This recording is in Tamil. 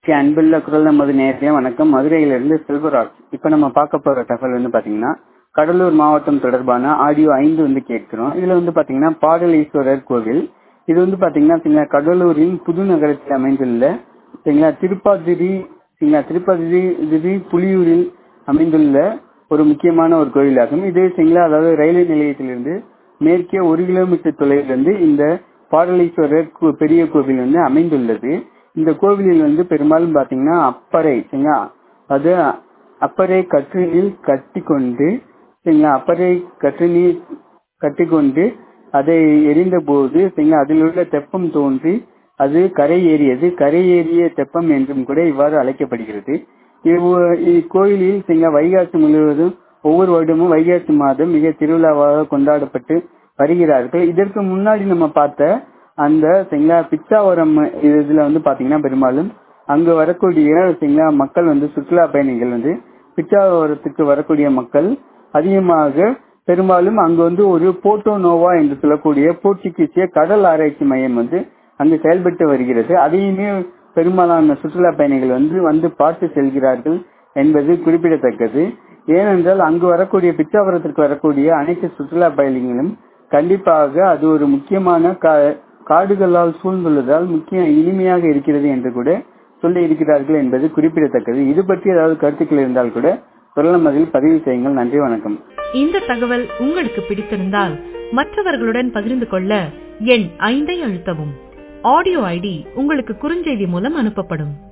ஓகே அன்புள்ள குரல் நமது நேரடியா வணக்கம் மதுரையிலிருந்து செல்வராஜ் இப்ப நம்ம பார்க்க போற தகவல் வந்து பாத்தீங்கன்னா கடலூர் மாவட்டம் தொடர்பான ஆடியோ ஐந்து வந்து கேட்கிறோம் இதுல வந்து பாத்தீங்கன்னா பாடலீஸ்வரர் கோவில் இது வந்து பாத்தீங்கன்னா சரிங்களா, கடலூரின் புது நகரத்தில் அமைந்துள்ள சரிங்களா திருப்பாதிரி சரிங்களா திருப்பாதிரி புலியூரில் அமைந்துள்ள ஒரு முக்கியமான ஒரு கோயிலாகும் இது சரிங்களா அதாவது ரயில்வே நிலையத்திலிருந்து மேற்கே ஒரு கிலோமீட்டர் தொலைவில் வந்து இந்த பாடலீஸ்வரர் கு- பெரிய கோவில் வந்து அமைந்துள்ளது இந்த கோவிலில் வந்து பெரும்பாலும் பாத்தீங்கன்னா அப்பறை சரிங்களா அது அப்பறை கற்றினில் கட்டி கொண்டு சரிங்களா அப்பறை கற்றினில் கட்டிக்கொண்டு அதை எரிந்த போது சரிங்களா அதில் உள்ள தெப்பம் தோன்றி அது கரை ஏறியது கரை ஏறிய தெப்பம் என்றும் கூட இவ்வாறு அழைக்கப்படுகிறது இவ்வ- இக்கோயிலில் சரிங்களா வைகாசி முழுவதும் ஒவ்வொரு வருடமும் வைகாசி மாதம் மிக திருவிழாவாக கொண்டாடப்பட்டு வருகிறார்கள் இதற்கு முன்னாடி நம்ம பார்த்த அந்த சரிங்களா பிச்சாவரம் இதுல வந்து பாத்தீங்கன்னா பெரும்பாலும் அங்கு வரக்கூடிய சரிங்களா மக்கள் வந்து சுற்றுலா பயணிகள் வந்து பிச்சாவரத்துக்கு வரக்கூடிய மக்கள் அதிகமாக பெரும்பாலும் அங்கு வந்து ஒரு போர்ட்டோ நோவா என்று சொல்லக்கூடிய போர்ச்சுகீசிய கடல் ஆராய்ச்சி மையம் வந்து அங்கு செயல்பட்டு வருகிறது அதையுமே பெரும்பாலான சுற்றுலா பயணிகள் வந்து வந்து பார்த்து செல்கிறார்கள் என்பது குறிப்பிடத்தக்கது ஏனென்றால் அங்கு வரக்கூடிய பிச்சாவரத்திற்கு வரக்கூடிய அனைத்து சுற்றுலா பயணிகளும் கண்டிப்பாக அது ஒரு முக்கியமான கா- காடுகளால் சூழ்ந்துள்ளதால் முக்கிய இனிமையாக இருக்கிறது என்று கூட சொல்லி இருக்கிறார்கள் என்பது குறிப்பிடத்தக்கது இது பற்றி ஏதாவது கருத்துக்கள் இருந்தால் கூட சொல்லலாம் அதில் பதிவு செய்யுங்கள் நன்றி வணக்கம் இந்த தகவல் உங்களுக்கு பிடித்திருந்தால் மற்றவர்களுடன் பகிர்ந்து கொள்ள எண் ஐந்தை அழுத்தவும் ஆடியோ ஐடி உங்களுக்கு குறுஞ்செய்தி மூலம் அனுப்பப்படும்